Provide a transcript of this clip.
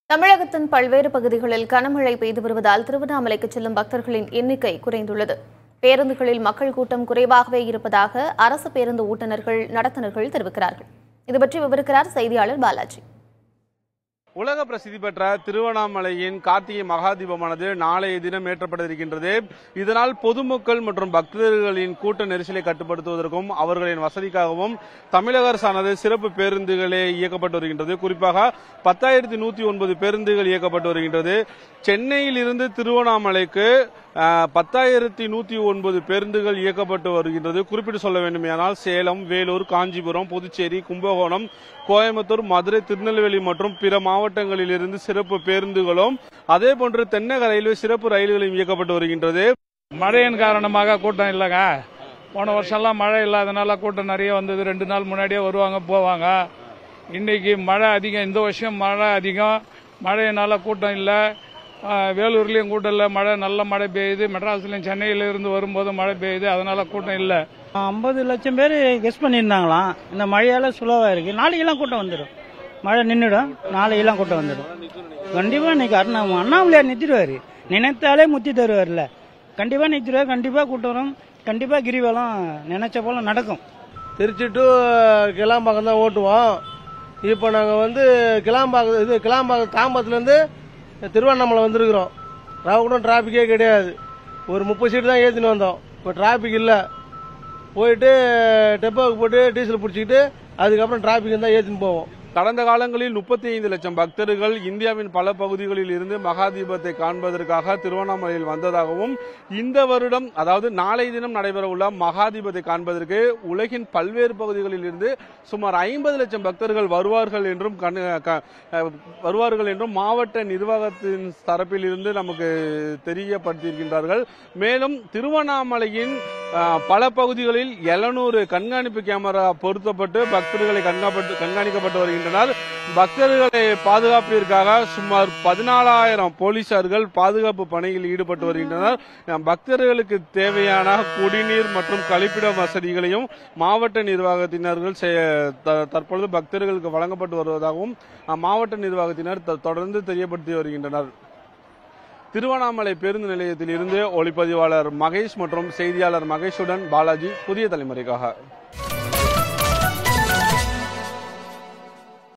தமிழகத்தின் பல்வேறு பகுதிகளில் கனமழை பெய்து வருவதால் திருவண்ணாமலைக்கு செல்லும் பக்தர்களின் எண்ணிக்கை குறைந்துள்ளது பேருந்துகளில் மக்கள் கூட்டம் குறைவாகவே இருப்பதாக அரசு பேருந்து ஓட்டுநர்கள் நடத்துனர்கள் தெரிவிக்கிறார்கள் இதுபற்றி விவரிக்கிறார் செய்தியாளர் பாலாஜி உலக பிரசித்தி பெற்ற திருவண்ணாமலையின் கார்த்திகை மகாதீபமானது நாளைய தினம் ஏற்றப்பட இருக்கின்றது இதனால் பொதுமக்கள் மற்றும் பக்தர்களின் கூட்ட நெரிசலை கட்டுப்படுத்துவதற்கும் அவர்களின் வசதிக்காகவும் தமிழக அரசானது சிறப்பு பேருந்துகளே இயக்கப்பட்டு வருகின்றது குறிப்பாக பத்தாயிரத்தி நூத்தி ஒன்பது பேருந்துகள் இயக்கப்பட்டு வருகின்றது சென்னையில் இருந்து திருவண்ணாமலைக்கு அஹ், பத்தாயிரத்தி நூத்தி ஒன்பது பேருந்துகள் இயக்கப்பட்டு வருகின்றது குறிப்பிட்டு சொல்ல வேண்டுமேயானால் சேலம் வேலூர் காஞ்சிபுரம் புதுச்சேரி கும்பகோணம் கோயம்புத்தூர் மதுரை திருநெல்வேலி மற்றும் பிற மாவட்டங்களில் இருந்து சிறப்பு பேருந்துகளும் அதே போன்று தென்னக ரயில்வே சிறப்பு ரயில்களும் இயக்கப்பட்டு வருகின்றது மழையின் காரணமாக கூட்டம் இல்லைங்க போன வருஷம்லாம் மழை இல்லாதனால கூட்டம் நிறைய வந்தது ரெண்டு நாள் முன்னாடியே வருவாங்க போவாங்க இன்னைக்கு மழை அதிகம் இந்த வருஷம் மழை அதிகம் மழையினால கூட்டம் இல்லை வேலூர்லேயும் கூட்டம் இல்லை மழை நல்ல மழை பெய்யுது மெட்ராஸ்லையும் சென்னையில இருந்து வரும்போது மழை பெய்யுது அதனால கூட்டம் இல்லை ஐம்பது லட்சம் பேர் கெஸ் பண்ணியிருந்தாங்களாம் இந்த மழையால சுலவா இருக்கு நாளைக்கெல்லாம் கூட்டம் வந்துடும் மழை நின்றுடும் நாளைக்கெல்லாம் கூட்டம் வந்துடும் கண்டிப்பா இன்னைக்கு அண்ணா அண்ணாமலையார் நிறுத்திடுவாரு நினைத்தாலே முத்தி தருவார்ல கண்டிப்பா நிறுத்திடுவார் கண்டிப்பா கூட்டம் வரும் கண்டிப்பா கிரிவலம் நினைச்ச போல நடக்கும் திருச்சி டு கிளாம்பாக்கம் தான் ஓட்டுவோம் இப்போ நாங்கள் வந்து கிளாம்பாக்கம் இது கிளாம்பாக்கம் தாம்பரத்துலேருந்து திருவண்ணாமலை வந்திருக்கிறோம் ராவக்கூடம் டிராஃபிக்கே கிடையாது ஒரு முப்பது சீட்டு தான் ஏற்றின்னு வந்தோம் இப்போ டிராஃபிக் இல்லை போயிட்டு டெப்போவுக்கு போட்டு டீசல் பிடிச்சிக்கிட்டு அதுக்கப்புறம் டிராஃபிக் இருந்தால் ஏற்றின்னு போவோம் கடந்த காலங்களில் முப்பத்தி ஐந்து லட்சம் பக்தர்கள் இந்தியாவின் பல பகுதிகளில் இருந்து மகாதீபத்தை காண்பதற்காக திருவண்ணாமலையில் வந்ததாகவும் இந்த வருடம் அதாவது நாளை தினம் நடைபெற உள்ள மகாதீபத்தை காண்பதற்கு உலகின் பல்வேறு பகுதிகளில் இருந்து சுமார் ஐம்பது லட்சம் பக்தர்கள் வருவார்கள் என்றும் கணு- க- அஹ் வருவார்கள் என்றும் மாவட்ட நிர்வாகத்தின் தரப்பில் இருந்து நமக்கு தெரியப்படுத்தியிருக்கின்றார்கள் மேலும் திருவண்ணாமலையின் அஹ், பல பகுதிகளில் 700 கண்காணிப்பு கேமரா பொருத்தப்பட்டு பக்தர்களை கண்காப்பட்டு கண்காணிக்கப்பட்டு வருகின்றனர் பக்தர்களை பாதுகாப்பிற்காக சுமார் பதினாலாயிரம் போலீசார்கள் பாதுகாப்பு பணியில் ஈடுபட்டு வருகின்றனர் அஹ், பக்தர்களுக்கு தேவையான குடிநீர் மற்றும் கழிப்பிட வசதிகளையும் மாவட்ட நிர்வாகத்தினர்கள் செய- த- தற்பொழுது பக்தர்களுக்கு வழங்கப்பட்டு வருவதாகவும் அஹ், மாவட்ட நிர்வாகத்தினர் த- தொடர்ந்து தெரியப்படுத்தி வருகின்றனர் திருவண்ணாமலை பேருந்து நிலையத்தில் இருந்து ஒளிப்பதிவாளர் மகேஷ் மற்றும் செய்தியாளர் மகேஷுடன் பாலாஜி புதிய தலைமுறைக்காக